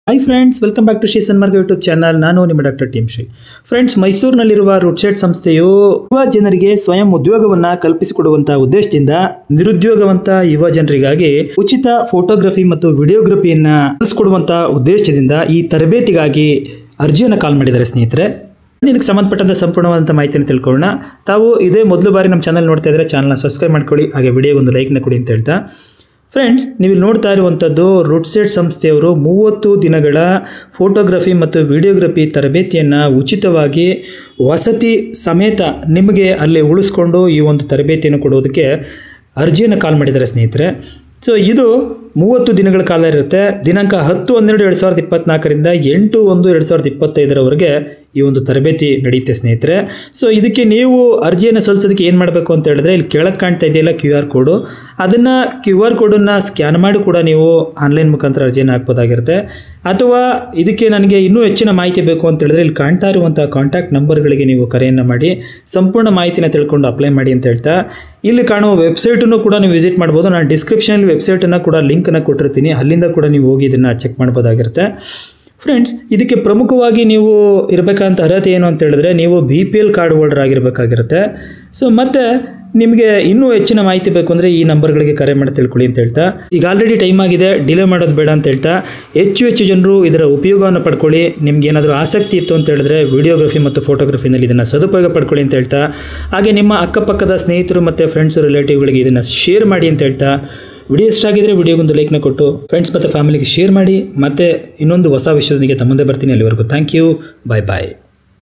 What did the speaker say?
hi friends welcome back to Shri Sanmarga YouTube channel ನಾನು ನಿಮ್ಮ doctor team Shri friends ಮೈಸೂರಿನಲ್ಲಿರುವ ರುಡ್ಸೆಟ್ ಸಂಸ್ಥೆಯು ಯುವ ಜನರಿಗೆ ಸ್ವಯಂ ಉದ್ಯೋಗವನ್ನ ಕಲ್ಪಿಸಿಕೊಡುವಂತಹ ಉದ್ದೇಶದಿಂದ ನಿರುದ್ಯೋಗವಂತ ಯುವ ಜನರಿಗಾಗಿ ಉಚಿತ ಫೋಟೋಗ್ರಫಿ ಮತ್ತು ವಿಡಿಯೋಗ್ರಫಿಯನ್ನ ಕಲಿಸ್ಕೊಡುವಂತಹ ಉದ್ದೇಶದಿಂದ ಈ ತರಬೇತಿಗಾಗಿ ಅರ್ಜಿಯನ್ನು ಕಾಲ್ ಮಾಡಿದ್ದಾರೆ ಸ್ನೇಹಿತರೆ ಇದಕ್ಕೆ ಸಂಬಂಧಪಟ್ಟಂತ ಸಂಪೂರ್ಣವಾದಂಥ ಮಾಹಿತಿಯನ್ನು ತಿಳ್ಕೊಳ್ಳೋಣ ತಾವು ಇದೇ ಮೊದಲು ಬಾರಿ ನಮ್ಮ ಚಾನಲ್ ನೋಡ್ತಾ ಇದ್ರೆ ಚಾನಲ್ನ ಸಬ್ಸ್ಕ್ರೈಬ್ ಮಾಡ್ಕೊಳ್ಳಿ ಹಾಗೆ ವಿಡಿಯೋಗೆ ಒಂದು ಲೈಕ್ನ ಕೊಡಿ ಅಂತ ಹೇಳ್ತಾ ಫ್ರೆಂಡ್ಸ್ ನೀವು ಇಲ್ಲಿ ನೋಡ್ತಾ ಇರುವಂಥದ್ದು ರುಡ್ಸೆಟ್ ಸಂಸ್ಥೆಯವರು ಮೂವತ್ತು ದಿನಗಳ ಫೋಟೋಗ್ರಫಿ ಮತ್ತು ವಿಡಿಯೋಗ್ರಫಿ ತರಬೇತಿಯನ್ನು ಉಚಿತವಾಗಿ ವಸತಿ ಸಮೇತ ನಿಮಗೆ ಅಲ್ಲಿ ಉಳಿಸ್ಕೊಂಡು ಈ ಒಂದು ತರಬೇತಿಯನ್ನು ಕೊಡೋದಕ್ಕೆ ಅರ್ಜಿಯನ್ನು ಕಾಲ್ ಮಾಡಿದ್ದಾರೆ ಸ್ನೇಹಿತರೆ ಸೊ ಇದು ಮೂವತ್ತು ದಿನಗಳ ಕಾಲ ಇರುತ್ತೆ ದಿನಾಂಕ ಹತ್ತು ಹನ್ನೆರಡು ಎರಡು ಸಾವಿರದ ಇಪ್ಪತ್ನಾಲ್ಕರಿಂದ ಎಂಟು ಒಂದು ಎರಡು ಸಾವಿರದ ಇಪ್ಪತ್ತೈದರವರೆಗೆ ಈ ಒಂದು ತರಬೇತಿ ನಡೆಯುತ್ತೆ ಸ್ನೇಹಿತರೆ ಸೊ ಇದಕ್ಕೆ ನೀವು ಅರ್ಜಿಯನ್ನು ಸಲ್ಲಿಸೋದಕ್ಕೆ ಏನು ಮಾಡಬೇಕು ಅಂತ ಹೇಳಿದ್ರೆ ಇಲ್ಲಿ ಕೆಳಗೆ ಕಾಣ್ತಾ ಇದೆಯಲ್ಲ ಕ್ಯೂ ಆರ್ ಕೋಡು ಅದನ್ನು ಕ್ಯೂ ಆರ್ ಕೋಡನ್ನು ಸ್ಕ್ಯಾನ್ ಮಾಡಿ ಕೂಡ ನೀವು ಆನ್ಲೈನ್ ಮುಖಾಂತರ ಅರ್ಜಿಯನ್ನು ಹಾಕ್ಬೋದಾಗಿರುತ್ತೆ ಅಥವಾ ಇದಕ್ಕೆ ನನಗೆ ಇನ್ನೂ ಹೆಚ್ಚಿನ ಮಾಹಿತಿ ಬೇಕು ಅಂತ ಹೇಳಿದ್ರೆ ಇಲ್ಲಿ ಕಾಣ್ತಾ ಇರುವಂಥ ಕಾಂಟ್ಯಾಕ್ಟ್ ನಂಬರ್ಗಳಿಗೆ ನೀವು ಕರೆಯನ್ನು ಮಾಡಿ ಸಂಪೂರ್ಣ ಮಾಹಿತಿನ ತಿಳ್ಕೊಂಡು ಅಪ್ಲೈ ಮಾಡಿ ಅಂತ ಹೇಳ್ತಾ ಇಲ್ಲಿ ಕಾಣುವ ವೆಬ್ಸೈಟನ್ನು ಕೂಡ ನೀವು ವಿಸಿಟ್ ಮಾಡ್ಬೋದು ನಾನು ಡಿಸ್ಕ್ರಿಪ್ಷನಲ್ಲಿ ವೆಬ್ಸೈಟನ್ನು ಕೂಡ ಲಿಂಕನ್ನು ಕೊಟ್ಟಿರ್ತೀನಿ ಅಲ್ಲಿಂದ ಕೂಡ ನೀವು ಹೋಗಿ ಇದನ್ನು ಚೆಕ್ ಮಾಡ್ಬೋದಾಗಿರುತ್ತೆ ಫ್ರೆಂಡ್ಸ್ ಇದಕ್ಕೆ ಪ್ರಮುಖವಾಗಿ ನೀವು ಇರಬೇಕಂತ ಅರ್ಹತೆ ಏನು ಅಂತ ಹೇಳಿದ್ರೆ ನೀವು B P L card holder ಆಗಿರಬೇಕಾಗಿರುತ್ತೆ ಸೊ ಮತ್ತು ನಿಮಗೆ ಇನ್ನೂ ಹೆಚ್ಚಿನ ಮಾಹಿತಿ ಬೇಕು ಅಂದರೆ ಈ ನಂಬರ್ಗಳಿಗೆ ಕರೆ ಮಾಡಿ ತಿಳ್ಕೊಳ್ಳಿ ಅಂತ ಹೇಳ್ತಾ ಈಗ ಆಲ್ರೆಡಿ ಟೈಮ್ ಆಗಿದೆ ಡಿಲೇ ಮಾಡೋದು ಬೇಡ ಅಂತ ಹೇಳ್ತಾ ಹೆಚ್ಚು ಹೆಚ್ಚು ಜನರು ಇದರ ಉಪಯೋಗವನ್ನು ಪಡ್ಕೊಳ್ಳಿ ನಿಮ್ಗೆ ಏನಾದರೂ ಆಸಕ್ತಿ ಇತ್ತು ಅಂತ ಹೇಳಿದ್ರೆ ವಿಡಿಯೋಗ್ರಫಿ ಮತ್ತು ಫೋಟೋಗ್ರಫಿನಲ್ಲಿ ಇದನ್ನು ಸದುಪಯೋಗ ಪಡ್ಕೊಳ್ಳಿ ಅಂತ ಹೇಳ್ತಾ ಹಾಗೆ ನಿಮ್ಮ ಅಕ್ಕಪಕ್ಕದ ಸ್ನೇಹಿತರು ಮತ್ತು ಫ್ರೆಂಡ್ಸು ರಿಲೇಟಿವ್ಗಳಿಗೆ ಇದನ್ನು ಶೇರ್ ಮಾಡಿ ಅಂತ ಹೇಳ್ತಾ ವಿಡಿಯೋ ಇಷ್ಟ ಆಗಿದ್ರೆ ವಿಡಿಯೋಗೊಂದು ಲೈಕ್ನ ಕೊಟ್ಟು ಫ್ರೆಂಡ್ಸ್ ಮತ್ತು ಫ್ಯಾಮಿಲಿಗೆ ಶೇರ್ ಮಾಡಿ ಮತ್ತೆ ಇನ್ನೊಂದು ಹೊಸ ವಿಷಯದೊಂದಿಗೆ ತಮ್ಮಂದೇ ಬರ್ತೀನಿ ಅಲ್ಲಿವರೆಗೂ ಥ್ಯಾಂಕ್ ಯು ಬಾಯ್ ಬಾಯ್